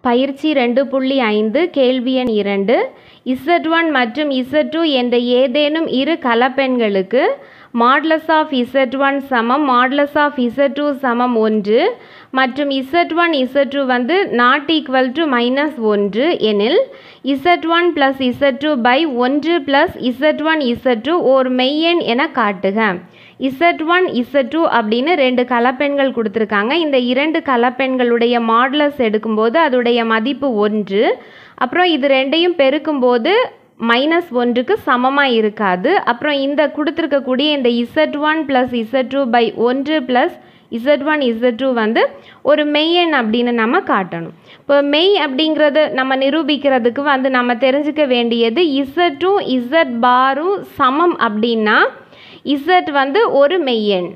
பயிற்சி ரெண்டு புள்ளி ஐந்து கேள்வி எண் இரண்டு இசட் ஒன் மற்றும் இசட் டூ என்ற ஏதேனும் இரு கலப்பெண்களுக்கு மாட்லஸ் ஆஃப் இசட் ஒன் சமம் மாட்லஸ் ஆஃப் இசட் டூ சமம் ஒன்று மற்றும் இசட் ஒன் இசட் டூ வந்து நாட் ஈக்குவல் டு மைனஸ் ஒன்று எனில் Z one plus Z two by ஒன்று plus Z one Z two ஓர் மெய்யெண் என காட்டுக இசட் ஒன் இசட் டூ அப்படின்னு ரெண்டு கலப்பெண்கள் கொடுத்துருக்காங்க இந்த இரண்டு கலப்பெண்களுடைய மாடலஸ் எடுக்கும்போது அதோடைய மதிப்பு ஒன்று அப்புறம் இது ரெண்டையும் பெருக்கும்போது மைனஸ் ஒன்றுக்கு சமமாக இருக்காது அப்புறம் இந்த கொடுத்துருக்கக்கூடிய இந்த Z one plus Z two by ஒன்று plus Z one Z two வந்து ஒரு மெய்யெண் அப்படின்னு நம்ம காட்டணும் இப்போ மெய் அப்படிங்கிறது நம்ம நிரூபிக்கிறதுக்கு வந்து நம்ம தெரிஞ்சுக்க வேண்டியது இசட் டூ இசட் பாரும் சமம் அப்படின்னா இசட் வந்து ஒரு மெய்யெண்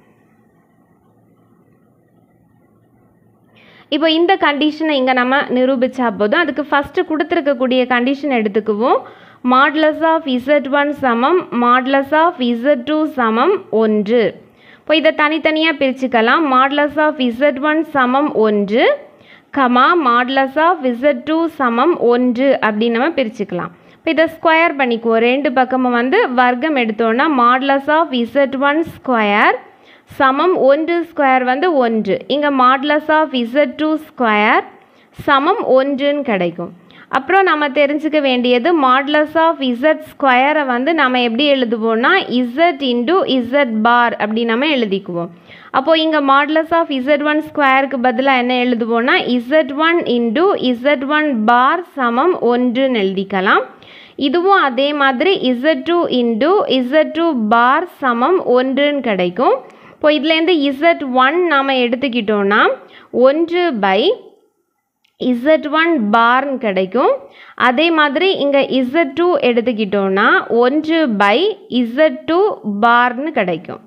இப்போ இந்த கண்டிஷனை இங்கே நம்ம நிரூபித்தா போதும் அதுக்கு ஃபஸ்ட்டு கொடுத்துருக்கக்கூடிய கண்டிஷன் எடுத்துக்குவோம் மாட்லஸ் ஆஃப் இசட் ஒன் சமம் மாட்லஸ் ஆஃப் இசட் டூ சமம் ஒன்று இப்போ இதை தனித்தனியாக பிரிச்சுக்கலாம் மாட்லஸ் ஆஃப் இசட் ஒன் சமம் ஒன்று comma modulus of Z two சமம் ஒன்று அப்படின்னு நம்ம பிரிச்சுக்கலாம் இப்போ இதை ஸ்கொயர் பண்ணிக்குவோம் ரெண்டு பக்கமும் வந்து வர்க்கம் எடுத்தோன்னா modulus of Z one square சமம் ஒன்று ஸ்கொயர் வந்து ஒன்று இங்கே modulus of Z two square சமம் ஒன்றுன்னு கிடைக்கும் அப்புறம் நம்ம தெரிஞ்சுக்க வேண்டியது மாட்லஸ் ஆஃப் இசட் ஸ்கொயரை வந்து நம்ம எப்படி எழுதுவோம்னா இசட் இன்டு இசட் பார் அப்படி நம்ம எழுதிக்குவோம் அப்போது இங்கே மாட்லஸ் ஆஃப் இசட் ஒன் ஸ்கொயருக்கு பதிலாக என்ன எழுதுவோம்னா Z one into Z one bar சமம் ஒன்றுன்னு எழுதிக்கலாம் இதுவும் அதே மாதிரி Z two into Z two bar சமம் ஒன்றுன்னு கிடைக்கும் இப்போ இதுலேருந்து இசட் ஒன் நாம் எடுத்துக்கிட்டோன்னா ஒன்று பை இசட் ஒன் பார்னு கிடைக்கும் அதே மாதிரி இங்கே இசட் டூ எடுத்துக்கிட்டோன்னா ஒன்று பை இசட் டூ பார்னு கிடைக்கும்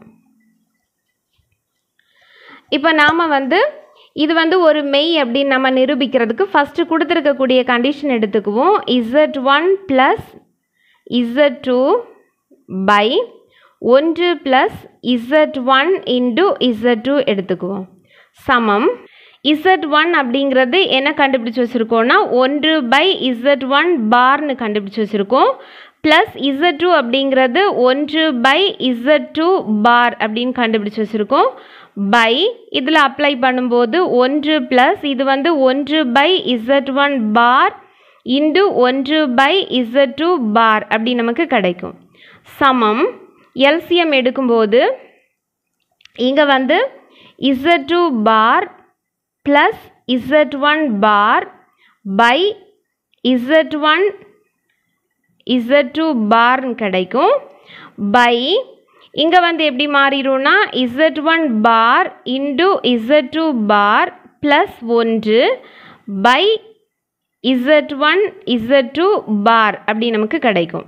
இப்போ நாம் வந்து இது வந்து ஒரு மெய் அப்படின்னு நம்ம நிரூபிக்கிறதுக்கு ஃபஸ்ட்டு கொடுத்துருக்கக்கூடிய கண்டிஷன் எடுத்துக்குவோம் Z one plus Z two by ஒன்று plus Z one into Z two எடுத்துக்குவோம் சமம் இசட் ஒன் அப்படிங்கிறது என்ன கண்டுபிடிச்சி வச்சுருக்கோன்னா ஒன்று பை இசட் ஒன் பார்னு கண்டுபிடிச்சி வச்சுருக்கோம் ப்ளஸ் இசட் டூ அப்படிங்கிறது ஒன்று பை இசட் டூ பார் அப்படின்னு கண்டுபிடிச்சி வச்சுருக்கோம் பை இதில் அப்ளை பண்ணும்போது ஒன்று ப்ளஸ் இது வந்து ஒன்று by Z one bar into ஒன்று பை இசட் டூ பார் அப்படி நமக்கு கிடைக்கும் சமம் எல்சிஎம் எடுக்கும்போது இங்கே வந்து Z two bar plus Z one bar by Z one Z two பார்னு கிடைக்கும் பை இங்கே வந்து எப்படி மாறிடும்னா Z one bar into Z two bar plus ஒன்று by Z one Z two bar அப்படி நமக்கு கிடைக்கும்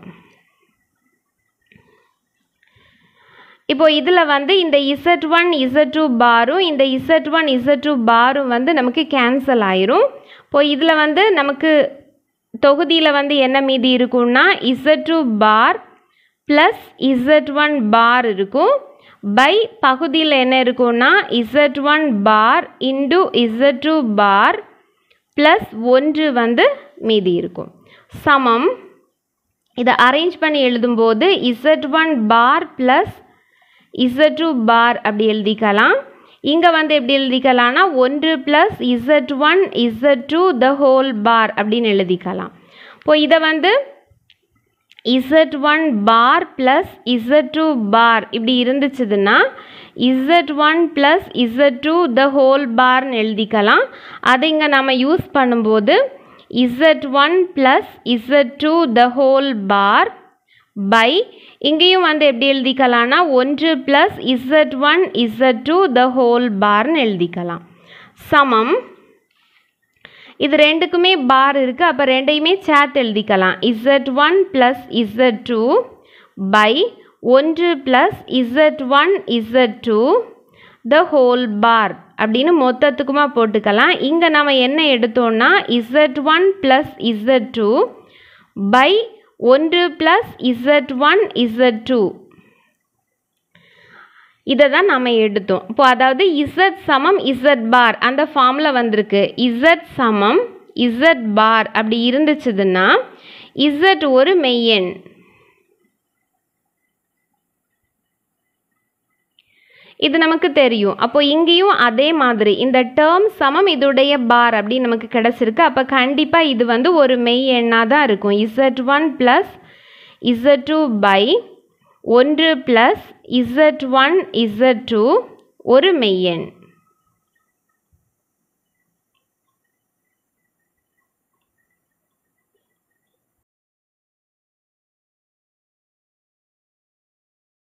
இப்போ இதில் வந்து இந்த இசட் ஒன் இசட் டூ பாரும் இந்த இசட் ஒன் இசட் டூ பாரும் வந்து நமக்கு கேன்சல் ஆயிரும் இப்போ இதில் வந்து நமக்கு தொகுதியில் வந்து என்ன மீதி இருக்கும்னா Z two bar plus Z one bar இருக்கும் பை பகுதியில் என்ன இருக்கும்னா Z one bar into Z two bar plus ஒன்று வந்து மீதி இருக்கும் சமம் இதை அரேஞ்ச் பண்ணி எழுதும்போது Z one bar plus Z two bar அப்படி எழுதிக்கலாம் இங்கே வந்து எப்படி எழுதிக்கலாம்னா ஒன்று plus Z one Z two the whole bar அப்படின்னு எழுதிக்கலாம் இப்போ இதை வந்து Z one bar plus Z two bar இப்படி இருந்துச்சுதுன்னா Z one plus Z two the whole பார்னு எழுதிக்கலாம் அதை இங்கே நம்ம யூஸ் பண்ணும்போது Z one plus Z two the whole bar by இங்கேயும் வந்து எப்படி எழுதிக்கலாம்னா ஒன்று plus Z one Z two the whole பார்னு எழுதிக்கலாம் சமம் இது ரெண்டுக்குமே பார் இருக்குது அப்போ ரெண்டையுமே சேட் எழுதிக்கலாம் Z one plus Z two by ஒன்று plus Z one Z two the whole bar அப்படின்னு மொத்தத்துக்குமா போட்டுக்கலாம் இங்கே நம்ம என்ன எடுத்தோம்னா Z one plus Z two by ஒன்று plus Z one Z two இதை தான் நம்ம எடுத்தோம் இப்போ அதாவது இசட் சமம் இசட் பார் அந்த ஃபார்மில் வந்திருக்கு இசட் சமம் இசட் பார் அப்படி இருந்துச்சுதுன்னா இசட் ஒரு மெய்யெண் இது நமக்கு தெரியும் அப்போ இங்கேயும் அதே மாதிரி இந்த டேர்ம் சமம் இதோடைய பார் அப்படி நமக்கு கிடச்சிருக்கு அப்போ கண்டிப்பாக இது வந்து ஒரு மெய் எண்ணாக தான் இருக்கும் Z one plus Z two by ஒன்று plus Z one Z two ஒரு மெய்யெண்